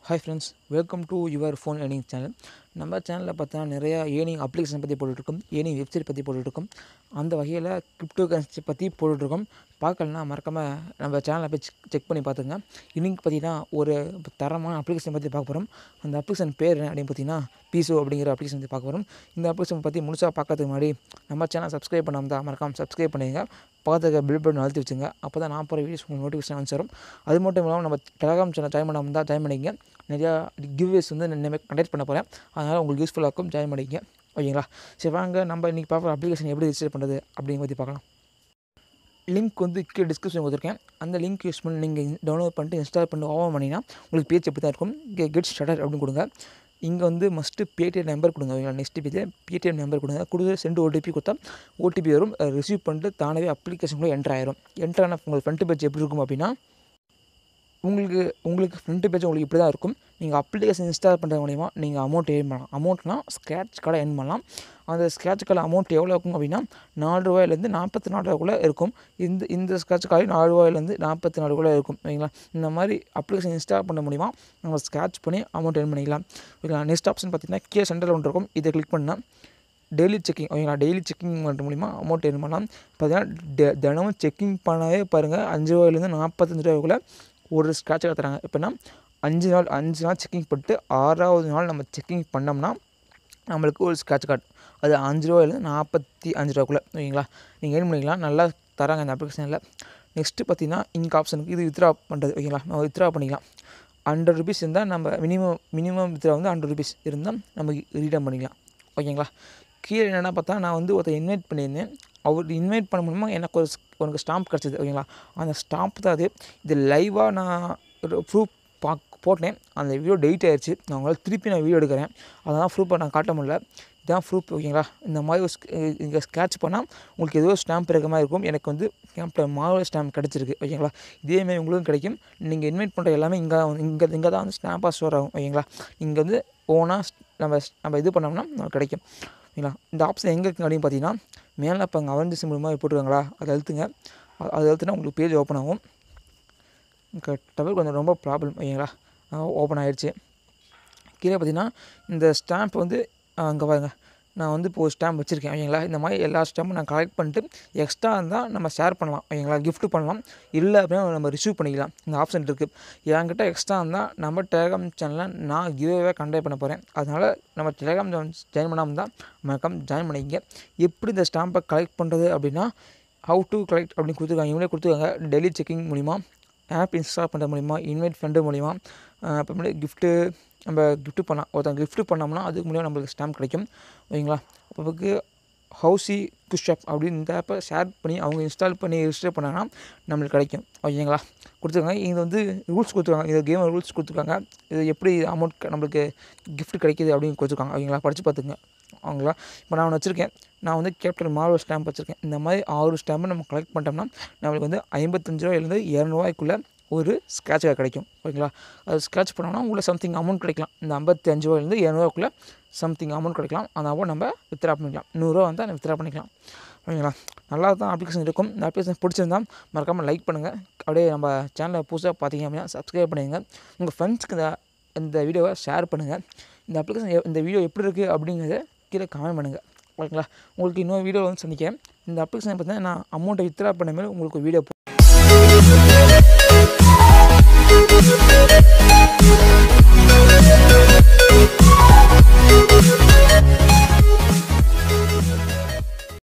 hi friends welcome to your phone earning channel நம்ம சேனலில் பார்த்தா நிறையா ஏர்னிங் அப்ளிகேஷன் பற்றி போட்டுட்ருக்கோம் ஏர்னிங் வெப்சைட் பற்றி போட்டுட்ருக்கோம் அந்த வகையில் கிரிப்டோ கரன்சி பற்றி போட்டுட்ருக்கோம் பார்க்கலனா மறக்காமல் நம்ம சேனலை போய் செக் செக் பண்ணி பார்த்துங்க இன்னைக்கு பார்த்தீங்கன்னா ஒரு தரமான அப்ளிகேஷன் பற்றி பார்க்க போகிறோம் அந்த அப்ளிகேஷன் பேர் என்ன அப்படின்னு பார்த்தீங்கன்னா பீசோ அப்படிங்கிற அப்ளிகேஷன் பற்றி பார்க்க போகிறோம் இந்த அப்ளிகேஷன் பற்றி முழுசாக பார்க்கறதுக்கு முன்னாடி நம்ம சேனல் சப்ஸ்கிரைப் பண்ணாமல் தான் மறக்காமல் சப்ஸ்கிரைப் பண்ணிடுங்க பக்கத்துக்கு பில் பட்டன் அழுத்தி வச்சுங்க அப்போ தான் நான் போகிற வீடியோஸ் உங்களுக்கு நோட்டிஃபிகேஷன் வந்து வரும் அது மட்டும் இல்லாமல் நம்ம டெலகிராம் சேனல் ஜாயின் பண்ணாமல் தான் ஜாயின் பண்ணிங்க நிறையா கிவ்வேஸ் வந்து நான் இனிமேல் கண்டக்ட் பண்ண போகிறேன் அதனால் உங்களுக்கு யூஸ்ஃபுல்லாக இருக்கும் ஜாயின் பண்ணிங்க ஓகேங்களா சரி வாங்க நம்ம இன்றைக்கி பார்க்குற அப்ளிகேஷன் எப்படி ரிஜிஸ்டர் பண்ணுறது அப்படிங்க பற்றி பார்க்கலாம் லிங்க் வந்து கீழே டிஸ்கிரிப்ஷன் கொடுத்துருக்கேன் அந்த லிங்க் யூஸ் பண்ணி நீங்கள் டவுன்லோட் பண்ணிட்டு இன்ஸ்டால் பண்ணி ஓப்பன் பண்ணிங்கன்னா உங்களுக்கு பேஜ் எப்படி தான் இருக்கும் இங்கே கெட் ஸ்டார்டர் அப்படின்னு கொடுங்க இங்கே வந்து மஸ்ட்டு பேடிஎம் நம்பர் கொடுங்க ஓகேங்களா நெக்ஸ்ட் பேஜில் பேடிஎம் நம்பர் கொடுங்க கொடுத்து சென்ட் ஓடிபி கொடுத்தா ஓடிபி வரும் ரிசீவ் பண்ணிட்டு தானவே அப்ளிகேஷனுக்குள்ளே என்ட்ரு ஆயிரும் என்ட்ரு ஆன உங்களுக்கு ஃப்ரண்ட் பேஜ் எப்படி இருக்கும் அப்படின்னா உங்களுக்கு உங்களுக்கு ஃப்ரண்ட் பேஜ் உங்களுக்கு இப்படி தான் இருக்கும் நீங்கள் அப்ளிகேஷன் இன்ஸ்டால் பண்ணுறது மூலிமா நீங்கள் அமௌண்ட் ஏர்ன் பண்ணலாம் அமௌண்ட்னா ஸ்க்ராட்ச் கார்டை ஏர்ன் பண்ணலாம் அந்த ஸ்க்ராட்ச் கார்டு அமௌண்ட் எவ்வளோ இருக்கும் அப்படின்னா நாலு ரூபாயிலேருந்து நாற்பத்தி நாலு ரூபாய்க்குள்ளே இருக்கும் இந்த இந்த ஸ்க்ராட்ச் கார்டு நாலு ரூபாயிலேருந்து நாற்பத்தி நாலு ரூபாய் இருக்கும் ஓகேங்களா இந்த மாதிரி அப்ளிகேஷன் இன்ஸ்டால் பண்ண மூலிமா நம்ம ஸ்க்ராட்ச் பண்ணி அமௌண்ட் ஏர்ன் பண்ணிக்கலாம் ஓகேங்களா நெக்ஸ்ட் ஆப்ஷன் பார்த்தீங்கன்னா கே சென்டரில் ஒன்று இருக்கும் இதை கிளிக் பண்ணால் டெய்லி செக்கிங் ஓகேங்களா டெய்லி செக்கிங் பண்ணுற மூலிமா அமௌண்ட் ஏர்ன் பண்ணலாம் பார்த்தீங்கன்னா டெ தினமும் செக்கிங் பண்ணவே பாருங்கள் அஞ்சு ரூபாயிலேருந்து நாற்பத்தஞ்சு ரூபாய்க்குள்ளே ஒரு ஸ்க்ராட்ச் கார்டு தராங்க எப்படின்னா அஞ்சு நாள் அஞ்சு நாள் செக்கிங் பண்ணிட்டு ஆறாவது நாள் நம்ம செக்கிங் பண்ணோம்னா நம்மளுக்கு ஒரு ஸ்க்ராட்ச் கார்டு அது அஞ்சு ரூபாயிலேருந்து நாற்பத்தி அஞ்சு ரூபாக்குள்ளே ஓகேங்களா நீங்கள் ஏர்ன் பண்ணிக்கலாம் நல்லா தராங்க இந்த அப்ளிகேஷனில் நெக்ஸ்ட்டு பார்த்தீங்கன்னா இங்கே ஆப்ஷனுக்கு இது வித்ரா பண்ணுறது ஓகேங்களா நம்ம வித்ரா பண்ணிக்கலாம் ஹண்ட்ரட் ருபீஸ் இருந்தால் நம்ம மினிமம் மினிமம் வித்ரா வந்து ஹண்ட்ரட் ருபீஸ் இருந்தால் நம்ம ரீடம் பண்ணிக்கலாம் ஓகேங்களா கீழே என்னென்னா பார்த்தா நான் வந்து ஒருத்தர் இன்வைட் பண்ணியிருந்தேன் அவர் இன்வைட் பண்ண மூலமாக எனக்கு ஒரு உனக்கு ஸ்டாம்ப் கிடச்சிது ஓகேங்களா அந்த ஸ்டாம்ப் தான் அது இது லைவாக நான் ஒரு ப்ரூஃப் பாக் போட்டேன் அந்த வீடியோ டெலிட் ஆயிடுச்சு நான் உங்களால் திருப்பி நான் வீடியோ எடுக்கிறேன் அதெல்லாம் ப்ரூஃபை நான் காட்ட முடியல இதான் ப்ரூஃப் ஓகேங்களா இந்த மாதிரி ஒரு இங்கே ஸ்கேட்ச் பண்ணால் உங்களுக்கு ஏதோ ஸ்டாம்ப் இருக்கிற மாதிரி இருக்கும் எனக்கு வந்து கேம்பில் மாவல் ஸ்டாம்ப் கிடச்சிருக்கு ஓகேங்களா இதேமாதிரி உங்களுக்கும் கிடைக்கும் நீங்கள் இன்வைட் பண்ணுற எல்லாமே இங்கே இங்கே இங்கே தான் வந்து ஸ்டாம்பாக ஸ்டோர் ஆகும் ஓகேங்களா இங்கே வந்து ஓனாக நம்ம நம்ம இது பண்ணோம்னா நமக்கு கிடைக்கும் ஓகேங்களா இந்த ஆப்ஷன் எங்கே இருக்குது அப்படின்னு பார்த்தீங்கன்னா மேலே இப்போ அங்கே அவரஞ்சு சிம்பிள் மாதிரி போட்டுருக்காங்களா அதை அழுத்துங்க அது அழுத்துனா உங்களுக்கு பேஜ் ஓப்பன் ஆகும் டவர் கொஞ்சம் ரொம்ப ப்ராப்ளம் ஓகேங்களா ஓப்பன் ஆகிடுச்சு கீழே பார்த்தீங்கன்னா இந்த ஸ்டாம்ப் வந்து அங்கே பாருங்க நான் வந்து இப்போ ஒரு ஸ்டாம்ப் வச்சுருக்கேன் ஓகேங்களா இந்த மாதிரி எல்லா ஸ்டாம்பும் நான் கலெக்ட் பண்ணிட்டு எக்ஸ்ட்ரா இருந்தால் நம்ம ஷேர் பண்ணலாம் ஓகேங்களா கிஃப்ட் பண்ணலாம் இல்லை அப்படின்னா நம்ம ரிசீவ் பண்ணிக்கலாம் இந்த ஆப்ஷன் இருக்குது என்கிட்ட எக்ஸ்ட்ரா இருந்தால் நம்ம டெலிகிராம் சேனலில் நான் கிவ்வே கண்டக்ட் பண்ண போகிறேன் அதனால் நம்ம டெலிகிராம் ஜாயின் பண்ணாமல் தான் மறக்காம ஜாயின் பண்ணிக்க எப்படி இந்த ஸ்டாம்பை கலெக்ட் பண்ணுறது அப்படின்னா ஹவு டு கலெக்ட் அப்படின்னு கொடுத்துருக்காங்க இவங்களே கொடுத்துருக்காங்க டெய்லி செக்கிங் மூலிமா ஆப் இன்ஸ்டால் பண்ணுற மூலிமா இன்வைட் ஃப்ரெண்டு மூலிமா அப்புறமேட்டு கிஃப்ட்டு நம்ம கிஃப்ட் பண்ணலாம் ஒருத்தன் கிஃப்ட் பண்ணோம்னா அதுக்கு மூலியம் நம்மளுக்கு ஸ்டாம்ப் கிடைக்கும் ஓகேங்களா அப்போக்கு ஹவுசி புஷ்அப் அப்படின்னு இந்த ஆப்பை ஷேர் பண்ணி அவங்க இன்ஸ்டால் பண்ணி ரிஜிஸ்டர் பண்ணாங்கன்னா நம்மளுக்கு கிடைக்கும் ஓகேங்களா கொடுத்துருக்காங்க இது வந்து ரூல்ஸ் கொடுத்துருக்காங்க இந்த கேம் ரூல்ஸ் கொடுத்துருக்காங்க இது எப்படி அமௌண்ட் நம்மளுக்கு கிஃப்ட் கிடைக்கிது அப்படின்னு கொடுத்துருக்காங்க ஓகேங்களா படித்து பார்த்துங்க அவங்களா இப்போ நான் ஒன்று வச்சுருக்கேன் நான் வந்து கேப்டன் மார்வல் ஸ்டாம்ப் வச்சுருக்கேன் இந்த மாதிரி ஆறு ஸ்டாம்பை நம்ம கலெக்ட் பண்ணிட்டோம்னா நம்மளுக்கு வந்து ஐம்பத்தஞ்சு ரூபாயிலேருந்து இரநூறுவாய்க்குள்ளே ஒரு ஸ்க்ராட்ச் கார்டு கிடைக்கும் ஓகேங்களா அது ஸ்க்ராட்ச் பண்ணோம்னா உள்ள சம்திங் அமௌண்ட் கிடைக்கலாம் இந்த ஐம்பத்தி அஞ்சு ரூபாயிலேருந்து இரநூறுவாக்குள்ளே சம்திங் அமௌண்ட் கிடைக்கலாம் அந்த அமௌண்ட் நம்ம வித்ரா பண்ணிக்கலாம் நூறுரூவா வந்தால் வித்ரா பண்ணிக்கலாம் ஓகேங்களா நல்லா தான் அப்ளிகேஷன் இருக்கும் இந்த அப்ளிகேஷன் பிடிச்சிருந்தா மறக்காமல் லைக் பண்ணுங்கள் அப்படியே நம்ம சேனலை புதுசாக பார்த்தீங்க அப்படின்னா சப்ஸ்கிரைப் பண்ணுங்கள் உங்கள் ஃப்ரெண்ட்ஸ்க்கு இந்த இந்த வீடியோவை ஷேர் பண்ணுங்கள் இந்த அப்ளிகேஷன் இந்த வீடியோ எப்படி இருக்குது அப்படிங்கிறத கீழே கமெண்ட் பண்ணுங்கள் ஓகேங்களா உங்களுக்கு இன்னொரு வீடியோ வந்து சந்திக்கிறேன் இந்த அப்ளிகேஷன் பார்த்தீங்கன்னா நான் அமௌண்ட்டை வித்ரா பண்ண மாதிரி உங்களுக்கு வீடியோ